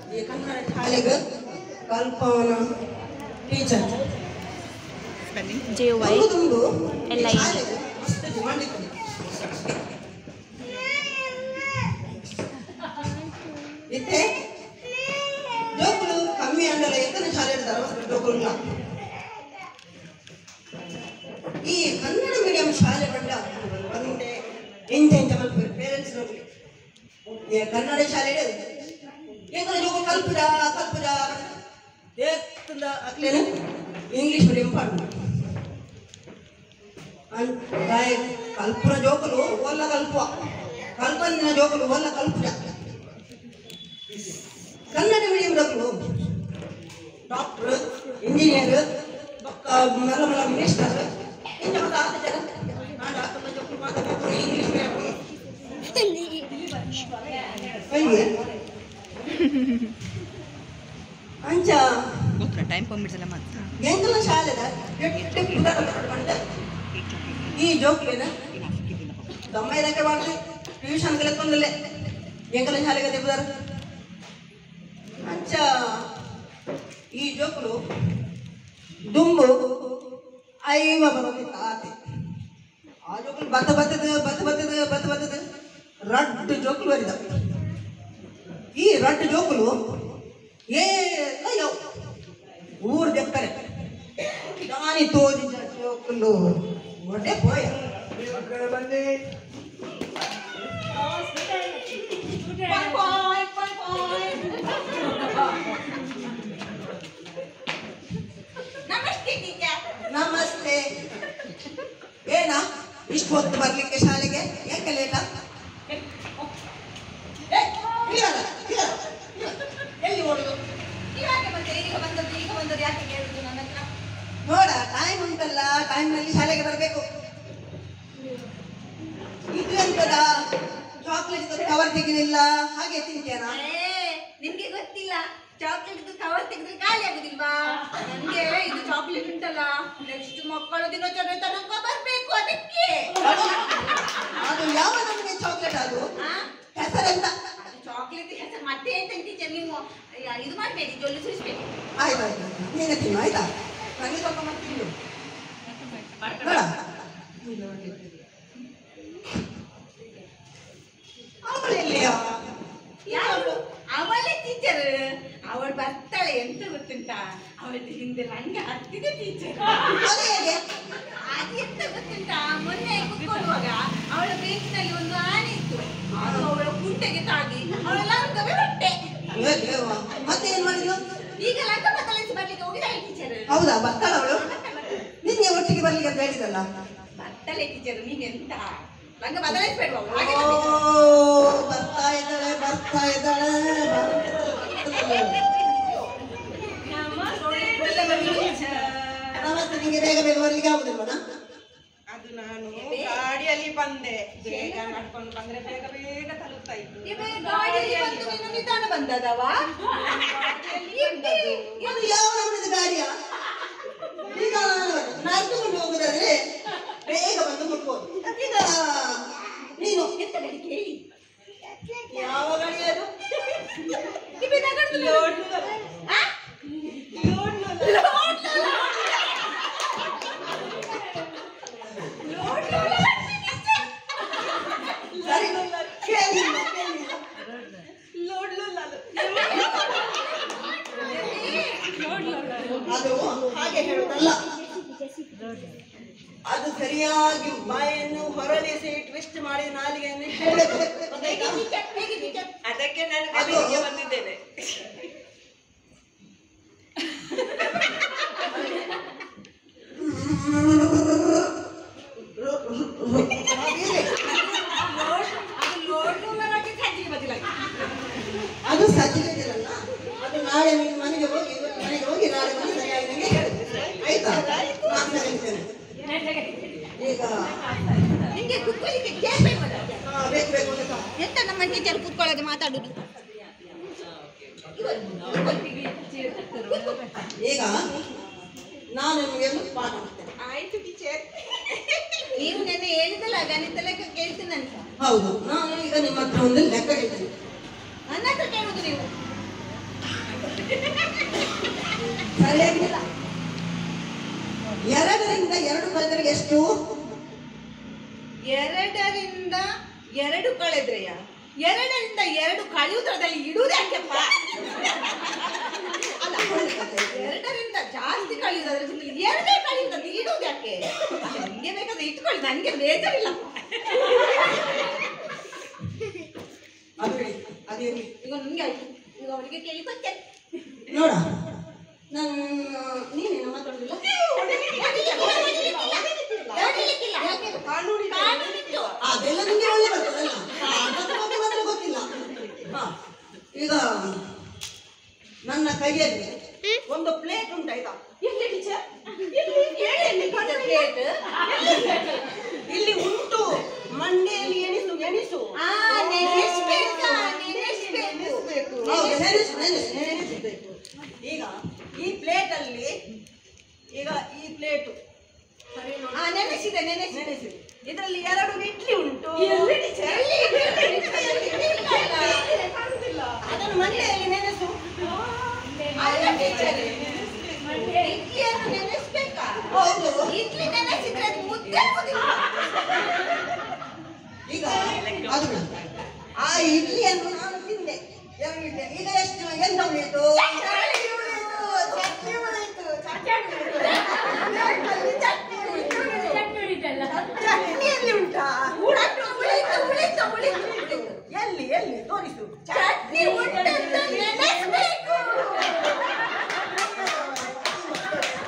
ಈ ಕನ್ನಡ ಶಾಲೆಗೆ ಕಲ್ಪವನ teacher J Y ಒಂದು ಎಲ್ಲ ಇದೆ. ಶಾಲೆಗೆ ಮಸ್ತ್ ಡಿಮಾಂಡ್ ಇತ್ತು ಇತ್ತೆ ಜೋಕುಲು ಕಮ್ಮಿ ಅಂಡಲ ಎಂತನೇ ಶಾಲೆ ಇಡ್ತಾರ ಜೋಕುಲ್ಲ ಈ ಕನ್ನಡ ಮೀಡಿಯಂ ಶಾಲೆ ಬಂಡ ಒಂದೇ ಎಂತ ಎಂತ ಮಲ್ಪರು ಪೇರೆಂಟ್ಸ್ ನೋಡಿ ಈ ಕನ್ನಡ ಶಾಲೆ ಏಕಲ ಜೋಕು ಕಲ್ಪುಜ ಕಲ್ಪುಜ ಏಕಂದ ಅಕ್ಲೇನೆ ಇಂಗ್ಲಿಷ್ ಮೀಡಿಯಂ ಪಾಡು ಗಾಯ ಕಲ್ಪುರ ಜೋಕುಲು ಒಲ್ಲ ಕಲ್ಪುವ ಕಲ್ಪನಿನ ಜೋಕುಲು ಒಲ್ಲ ಕಲ್ಪುಜ ಕನ್ನಡ ಮೀಡಿಯಂ ಜೋಕುಲು ಡಾಕ್ಟರ್ ಇಂಜಿನಿಯರ್ ಬೊಕ್ಕ ಮಲ್ಲ ಮಲ್ಲ ಮಿನಿಸ್ಟರ್ ಇಂಥ ಒಂದು ಆತ ಜನ ನಾನು ಡಾಕ್ಟರ್ ಜೋಕುಲು ಮಾತಾಡ್ಬೇಕು ಇಂಗ್ಲಿಷ್ ಮೀಡಿಯಂ ಅಯ್ಯೇ ಅಂಚ ಟೈಮ್ ಪಂಬಿಡ್ಸಲ್ಲ ಮಾತ್ರ ಎಂಕಲ ಶಾಲೆದ ಎಟ್ಟು ಪುಟಕ ಬಂದ ಈ ಜೋಕ್ಲೇನ ದಮ್ಮ ಇದಕ್ಕೆ ಮಾಡ್ದೆ ಟ್ಯೂಷನ್ ಕಲಿತ್ಕೊಂಡಲ್ಲೇ ಎಂಕಲ ಶಾಲೆಗೆ ತೆಗೆದಾರ ಅಂಚ ಈ ಜೋಕುಲು ದುಂಬು ಐವ ಬರೋದು ತಾತೆ ಆ ಜೋಕುಲು ಬತ್ತ ಬತ್ತದ ಬತ್ತ ಬತ್ತದ ಬತ್ತ ಬತ್ತದ ರಡ್ಡು ಜೋಕುಲು ಬರಿದ ಈ ರಡ್ಡು ಜೋಕುಲು ಏಲ್ಲ ಯವ್ ಊರ್ ದೆಕ್ಕರೆ ದಾನಿ ತೋಜಿ ಜೋಕುಲು ಒಡೆ ಪೋಯ ಬಂದೆ ಪಾಯ್ ಪಾಯ್ ಪಾಯ್ ಪಾಯ್. ನಮಸ್ತೆ ಟೀಚರ್ ನಮಸ್ತೆ ಏನ ಇಷ್ಟು ಹೊತ್ತು ಬರ್ಲಿಕ್ಕೆ ಶಾಲೆಗೆ ಯಾಕೆ ಲೇಟ ಎಲ್ಲಿ ಓಡುದು ಇವಾಗ ಬಂದೆ ಈಗ ಬಂದದ್ದು ಈಗ ಬಂದದ್ದು ಯಾಕೆ ಕೇಳುದು ನನ್ನ ಹತ್ರ ನೋಡ ಟೈಮ್ ಉಂಟಲ್ಲ ಟೈಮ್ ನಲ್ಲಿ ಶಾಲೆಗೆ ಬರಬೇಕು ಇದು ಎಂತದ ಚಾಕ್ಲೇಟ್ ಕವರ್ ತೆಗಿಲಿಲ್ಲ ಹಾಗೆ ತಿಂತೇನಾ ಏ, ನಿಮ್ಗೆ ಗೊತ್ತಿಲ್ಲ ಚಾಕ್ಲೇಟ್ ಕವರ್ ತೆಗೆದ್ರೆ ಖಾಲಿ ಆಗುದಿಲ್ವಾ ನನ್ಗೆ ಇದು ಚಾಕ್ಲೇಟ್ ಉಂಟಲ್ಲ ನೆಕ್ಸ್ಟ್ ಮಕ್ಕಳ ದಿನಾಚರಣೆ ತನಕ ಬರ್ಬೇಕು ಅದಕ್ಕೆ ಅದು ಯಾವ ನಮಗೆ ಚಾಕ್ಲೇಟ್ ಅದು ಆ? ಹೆಸರೆಂತ ಅದು ಚಾಕ್ಲೇಟ್ ಹೆಸರು ಮತ್ತೆ ಎಂತ ಟೀಚರ್ ನೀವು ಅಯ್ಯ, ಇದು ಮಾಡಬೇಡಿ ಜೊಲ್ಲು ಸುರಿಸ್ಬೇಡಿ ಆಯ್ತು ಆಯ್ತು ಆಯ್ತು. ನೀನೆ ತಿನ್ನು ಆಯ್ತಾ ನನಗೆ ಸ್ವಲ್ಪ ಮಾಡ್ತೀನಿ ಬೇಡ ಅವಳೆಲ್ಲಿಯ ಯಾರು ಅವಳೇ ಟೀಚರ್ ಅವಳು ಬರ್ತಾಳೆ ಎಂತ ಗೊತ್ತುಂಟಾ ಅವಳದ್ದು ಹಿಂದೆ ರಂಗ ಹತ್ತಿದೆ ಟೀಚರ್ ಅದು ಹೇಗೆ ಅದು ಎಂತ ಗೊತ್ತುಂಟಾ ಮೊನ್ನೆ ಕುತ್ಕೊಳ್ಳುವಾಗ ಅವಳ ಬೇಕಿನಲ್ಲಿ ಒಂದು ಆನೆ ಇತ್ತು ಅದು ಅವಳ ಕುಂಟೆಗೆ ತಾಗಿ ಅವಳ ಲಂಗವೇ ಹೊಟ್ಟೆ ಏ ದೇವ ಮತ್ತೆ ಏನ್ ಮಾಡಿದ್ಲು ಈಗ ಲಂಗ ಬದಲಾಯಿಸಿ ಬರ್ಲಿಕ್ಕೆ ಹೋಗಿದ್ದಾಳೆ ಟೀಚರ್ ಹೌದಾ ಬರ್ತಾಳ ಅವಳು ನಿನ್ನೆ ಒಟ್ಟಿಗೆ ಬರ್ಲಿಕ್ಕೆ ಅಂತ ಹೇಳಿದಲ್ಲ ಬರ್ತಾಳೆ ಟೀಚರ್ ನೀನೆಂತ ಲಂಗ ಬದಲಾಯಿಸ್ಬೇಡ್ವಾ ಅವಳು ಹಾಗೆ ಓ ಬಂದಿದ್ದಾಳೆ. ಬರ್ತಾ ಇದ್ದಾಳೆ ಬರ್ತಾ ಇದ್ದಾಳೆ ಬರ್ತಾ- ಒಳ್ಳೆ ಮಗಳು teacher. ನಮಸ್ತೆ ನಿಂಗೆ ಬೇಗ ಬೇಗ ಬರ್ಲಿಕ್ಕೆ ಆಗುದಿಲ್ವನ ಅದು ನಾನು ಗಾಡಿಯಲ್ಲಿ ಬಂದೆ ಬೇಗ ನಡ್ಕೊಂಡು ಬಂದ್ರೆ ಬೇಗ ಬೇಗ ತಲುಪ್ತಾ ಇತ್ತು ಇವೆ ಗಾಡಿಯಲ್ಲಿ ಬಂದು ನೀನು ನಿಧಾನ ಬಂದದವಾ ಅದು ಯಾವ ನಮ್ಮದು ಗಾಡಿಯ ಈಗ ನಡ್ಕೊಂಡು ಹೋಗುದಾದ್ರೆ ಬೇಗ ಬಂದು ಮುಟ್ಬೋದು ಈಗ ನೀನು ಎಂತ ಗಾಡಿ ಕೇಳಿ ಯಾವ ಗಾಡಿ ಅದು ಇವೆ ನಗರದಲ್ಲಿ ಲೋಡ್ ಆ? ಲೋಡ್ ಲೋಡ್ ಲೋಡ್ ಲೋಡ್ ಸರಿ ಕೇಳಿ ಕೇಳಿ. ಲೋಡ್ ಅದು ಹಾಗೆ ಹೇಳುದಲ್ಲ ಅದು ಸರಿಯಾಗಿ ಬಾಯನ್ನು ಹೊರಳಿಸಿ ಟ್ವಿಸ್ಟ್ ಮಾಡಿ ನಾಲಿಗೆಯನ್ನು ಹೇಳಬೇಕು ಗೊತ್ತಾಯ್ತಾ? ಅದಕ್ಕೆ ನಾನು ಅದು- ಕಲಿಕೆಗೆ ಬಂದಿದ್ದೇನೆ ಹಾಗೇನೆ. ಅದು ಲೋಡ್ ರೂಲರ್ ಆಗಿ ಖಾಜಿಗೆ ಬದಿಲ್ಲ ಅದು ಸಜ್ಜಿಗೆಲ್ಲ ಅದು ನಾಳೆ ನಿಮ್ಮ ಮನೆಗೆ ಹೋಗಿ ಇವತ್ತು ಮನೆಗೆ ಹೋಗಿ ನಾಳೆ ಮನೆ ಸರಿಯಾಗಿ ನನಗೆ ಹೇಳು. ಆಯ್ತಾ ನಾನು ಹೇಳ್ತೇನೆ ಈಗ ನಿಮ್ಗೆ ಕುತ್ಕೊಳ್ಳಿಕ್ಕೆ ಚೇರ್ ಬೇಕಲ್ಲ ಹಾ, ಬೇಕು ಬೇಕು ಅಂತ ಎಂತ ನಮ್ಮ ಟೀಚರ್ ಕುತ್ಕೊಳ್ಳೋದು ಮಾತಾಡುದು ಈಗ ನಾನು ನಿಮಗೆ ಒಂದು ಪಾಠ ಮಾಡ್ತೇನೆ ಆಯ್ತು ಟೀಚರ್ ನೀವು ನೆನ್ನೆ ಹೇಳಿದಲ್ಲ ಗಣಿತ ಲೆಕ್ಕ ಕೇಳ್ತೀನಂತ ಹೌದು ನಾನು ಈಗ ನಿಮ್ಮ ಹತ್ರ ಒಂದು ಲೆಕ್ಕ ಹೇಳ್ತೇನೆ ನನ್ನ ಹತ್ರ ಕೇಳುದು ನೀವು ಕಲಿಯಪ್ಪ ಅಲ್ಲ ಒಳ್ಳೆ ಕಥೆ. ಎರಡರಿಂದ ಜಾಸ್ತಿ ಕಳಿಯುದು ಅದ್ರ ಬದಲು ಎರಡೇ ಕಳಿಯುದು ಅದು ಇಡುವುದು ಯಾಕೆ ನಿಮ್ಗೆ ಬೇಕಾದ್ರೆ ಇಟ್ಕೊಳ್ಳಿ ನನಗೆ ಬೇಜಾರಿಲ್ಲ ಅದು ಬಿಡಿ ಅದಿರ್ಲಿ ಈಗ ನಿಮ್ಗೆ ಆಯ್ತು ಈಗ ಅವರಿಗೆ ಕೇಳಿ ಕೊಟ್ಟೆ ನೋಡ ನಾನು ನೀನೇನು ಮಾತಾಡುದಿಲ್ಲ ಕಾನೂನಿತ್ತು ಅದೆಲ್ಲ ನಿಮಗೆ ಒಳ್ಳೆ ಬರ್ತದಲ್ಲ ಅದರ ಬಗ್ಗೆ ಮಾತ್ರ ಗೊತ್ತಿಲ್ಲ ಹಾ ಈಗ ನನ್ನ ಕೈಯಲ್ಲಿ ಒಂದು ಪ್ಲೇಟ್ ಉಂಟಾಯ್ತಾ ಎಲ್ಲಿ ಟೀಚರ್ ಪ್ಲೇಟ್ ಇಲ್ಲಿ ಉಂಟು ಮಂಡೆಯಲ್ಲಿ ಎಣಿಸು ಎಣಿಸು ಆ ನೆನೆಸ್ಬೇಕಾ ನೆನೆಸ್ಬೇಕು ಹೌದು ನೆನೆಸು ನೆನೆಸು ನೆನೆಸಬೇಕು ಈಗ ಈ ಪ್ಲೇಟ್ ಅಲ್ಲಿ ಈಗ ಈ ಪ್ಲೇಟು ಸರಿ ನೋಡಿ ಆ ನೆನೆಸಿದೆ ನೆನೆಸಿದೆ ನೆನೆಸಿ ಇದರಲ್ಲಿ ಎರಡು ಇಡ್ಲಿ ಉಂಟು ಎಲ್ಲಿ ಇಲ್ಲ ಅಲ್ಲ. ಅದನ್ನು ಮಂಡೆಯಲ್ಲಿ ನೆನೆಸು ಅಲ್ಲ ಟೀಚರ್ ಇಡ್ಲಿಯನ್ನು ನೆನೆಸ್ಬೇಕಾ ಹೌದು ಇಡ್ಲಿ ನೆನೆಸಿದ್ರೆ ಅದು ಮುದ್ದೆ ಆಗುದಿಲ್ಲ ಈಗ ಅದು ಬಿಡು. ಆ ಇಡ್ಲಿಯನ್ನು